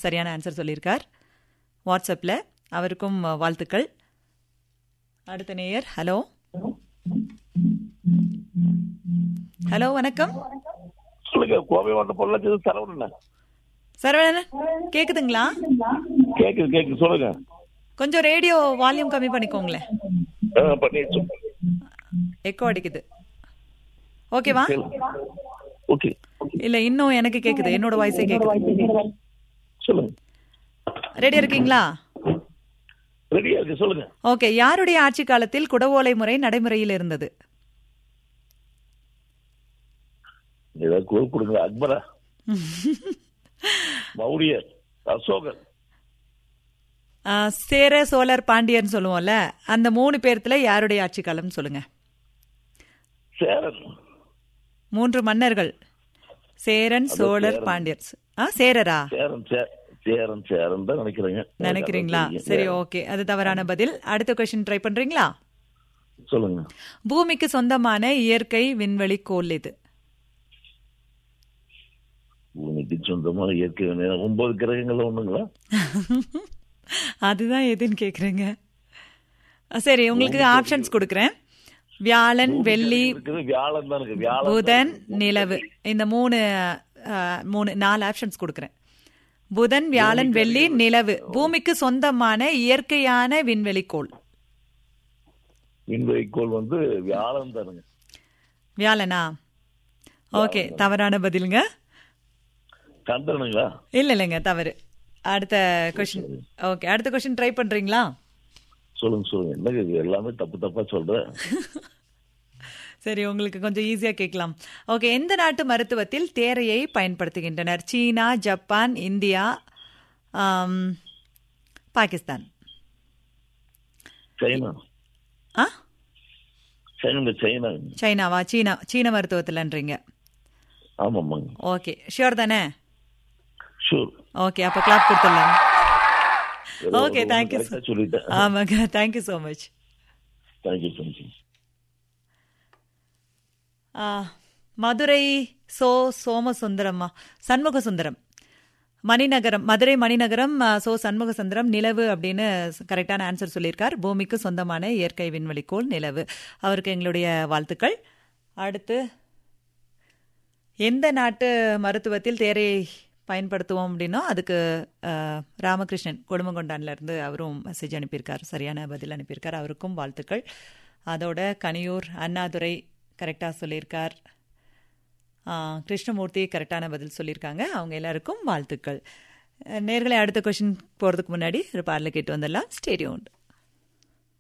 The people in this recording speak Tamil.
சரியான ஆன்சர் சொல்லியிருக்கார் வாட்ஸ்அப்பில் அவருக்கும் அஹ், வாழ்த்துக்கள் அடுத்த நேயர் ஹலோ ஹலோ வணக்கம் சொல்லுங்க கோவை மாவட்டம் பொள்ளாச்சி சரவணன் சரவணன் கேக்குதுங்களா கேக்குது கேக்குது சொல்லுங்க கொஞ்சம் ரேடியோ வால்யூம் கம்மி பண்ணிக்கோங்களேன் ஆ, பண்ணியாச்சு எக்கோ அடிக்குது ஓகேவா ஓகே இல்ல இன்னும் எனக்கு கேக்குது என்னோட வாய்ஸே கேக்குது சொல்லுங்க ரெடியா இருக்கீங்களா ரெடியா இருக்கு சொல்லுங்க ஓகே யாருடைய ஆட்சி காலத்தில் குடவோலை முறை நடைமுறையில் இருந்தது ஏதாவது குழு கொடுங்க அக்பரா மௌரியர் அசோகர் ஆ, சேர சோழர் பாண்டியன் சொல்லுவோம்ல அந்த மூணு பேர்த்துல யாருடைய ஆட்சி காலம் சொல்லுங்க சேரன் மூன்று மன்னர்கள் சேரன் சோழர் சேரன். பாண்டியர் ஆ சேரரா சேரன் சே- சேரன் சேரன் தான் நினைக்கிறேங்க நினைக்கிறீங்களா எனக்கு சரி தெரியும். ஓகே அது தவறான பதில் அடுத்த கொஸ்டின் ட்ரை பண்றீங்களா சொல்லுங்க பூமிக்கு சொந்தமான இயற்கை விண்வெளி கோள் இது பூமிக்கு சொந்தமான இயற்கை விஞ்ஞானம். ஒன்பது கிரகங்கள் ஒண்ணுங்களா அதுதான் எதுன்னு கேக்குறீங்க அ, சரி உங்களுக்கு ஆப்ஷன்ஸ் கொடுக்குறேன் வியாழன் வெள்ளி இருக்குது வியாழன் தான் இருக்கு வியாழன் புதன் நிலவு இந்த மூணு அ, மூணு நாலு ஆப்ஷன்ஸ் கொடுக்குறேன் புதன் வியாழன் வெள்ளி நிலவு பூமிக்கு சொந்தமான இயற்கையான விண்வெளி கோள் விண்வெளிக்கோள் வந்து வியாழன் தானுங்க வியாழனா ஓகே தவறான பதிலுங்க சந்திரனுங்களா இல்ல இல்லைங்க தவறு அடுத்த கொஸ்டின் ஓகே அடுத்த கொஸ்டின் ட்ரை பண்றீங்களா சொல்லுங்க சொல்லுங்க என்னங்க இது எல்லாமே தப்பு தப்பா சொல்றேன் சரி உங்களுக்கு கொஞ்சம் ஈஸியா கேட்கலாம் ஓகே எந்த நாட்டு மருத்துவத்தில் தேரையை பயன்படுத்துகின்றனர் சீனா ஜப்பான் இந்தியா ஆம், பாகிஸ்தான் சைனா ஆ சைனா சைனா சைனாவா சீனா சீன மருத்துவத்தில்ன்றீங்க ஆமாம்மாங்க ஓகே ஷியோர் தானே ஷூர் ஓகே அப்போ கிளாப் கொடுத்துடலாம் ஓகே தேங்க்யூ சொல்லிட்டேன் ஆமாங்க thank you so much thank you thank you Madurai சோ சோமசுந்தரம்மா சண்முக சுந்தரம் மணிநகரம் மதுரை மணிநகரம் ஆ, சோ சண்முக சுந்தரம் நிலவு அப்படின்னு கரெக்டான ஆன்சர் சொல்லியிருக்கார் பூமிக்கு சொந்தமான இயற்கை விண்வெளிக்கோள் நிலவு அவருக்கு எங்களுடைய வாழ்த்துக்கள் அடுத்து எந்த நாட்டு மருத்துவத்தில் தேரையை பயன்படுத்துவோம் அப்படின்னா அதுக்கு ஆ, ராமகிருஷ்ணன் கொடுமங்கொண்டான்ல இருந்து அவரும் மெசேஜ் அனுப்பியிருக்கார் சரியான பதில் அனுப்பியிருக்கார் அவருக்கும் வாழ்த்துக்கள் அதோட கனியூர் அண்ணாதுரை கரெக்டாக சொல்லியிருக்கார் ஆ, கிருஷ்ணமூர்த்தி கரெக்டான பதில் சொல்லியிருக்காங்க அவங்க எல்லாருக்கும் வாழ்த்துக்கள் நேர்களை அடுத்த கொஷின் போகிறதுக்கு முன்னாடி ஒரு பாடலை கேட்டு வந்துடலாம் ஸ்டேடியோண்ட்